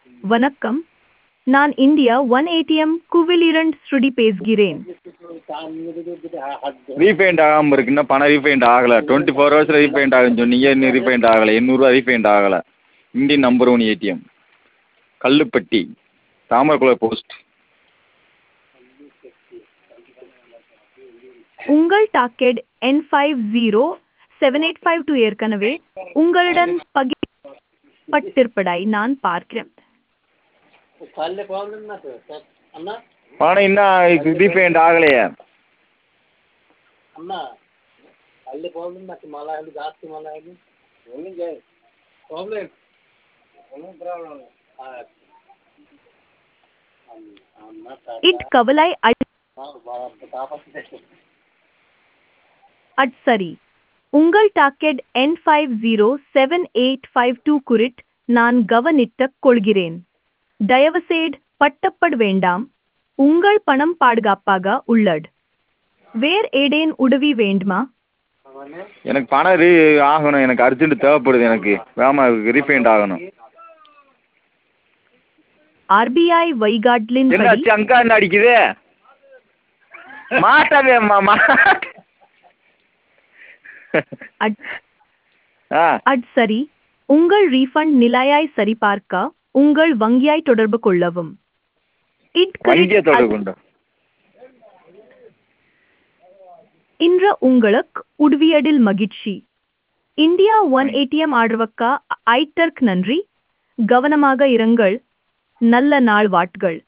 வணக்கம் நான் India one ATM குவிலிரண்ட் ஸ்ருதி பேசுகிறேன் ரீஃபைண்ட் ஆகாமல் இருக்கு இன்னும் பணம் ரீஃபைண்ட் ஆகலை டுவெண்ட்டி ஃபோர் ஹவர்ஸில் ரீஃபைண்ட் ஆகும்னு சொன்னீங்க இன்னும் ரீஃபைண்ட் ஆகலை எண்ணூறுரூவா ரீஃபைண்ட் ஆகலை Indian number one ATM Kalluppatti Thamarakulam post உங்கள் docket N five zero seven eight five two ஏற்கனவே உங்களுடன் பகிரப்பட்டிருப்பதை நான் பார்க்கிறேன் चालले प्रॉब्लेम ना सर सर अण्णा பணம் இன்னும் ரீஃபைண்ட் ஆகலையே अण्णा चालले प्रॉब्लेम ना की मला आहे जास्त मला आहे म्हणून जाय प्रॉब्लेम म्हणून प्रॉब्लेम இட் கவலை அட் அட் சரி உங்கள் docket N five zero seven eight five two குறிட் நான் கவனித்துக் கொள்கிறேன் தயவுசெய்து பட்டப்பட வேண்டாம் உங்கள் பணம் பாதுகாப்பாக உள்ளது வேறு ஏதேன் உதவி வேண்டுமா எனக்கு பணம் ரீ ஆகணும் எனக்கு அர்ஜென்ட் தேவைப்படுது எனக்கு வேகமாக ரீஃபைண்ட் ஆகணும் ஆர்பிஐ வைகாட்லின் என்ன படி அங்கா என்ன அடிக்குது மாட்டாதே அம்மா மா அட் ஆ அட் சரி உங்கள் ரீஃபண்ட் நிலையாய் சரிபார்க்க உங்கள் வங்கியாய் தொடர்பு கொள்ளவும் இட் வங்கியை தொடர்பு கொண்டு இன்று உங்களுக்கு உதவியதில் மகிழ்ச்சி இந்தியா ஒன் ஏடிஎம் ஆதரவுக்கு ஐட்டர்க் நன்றி கவனமாக இருங்கள் நல்ல நாள் வாட்கள்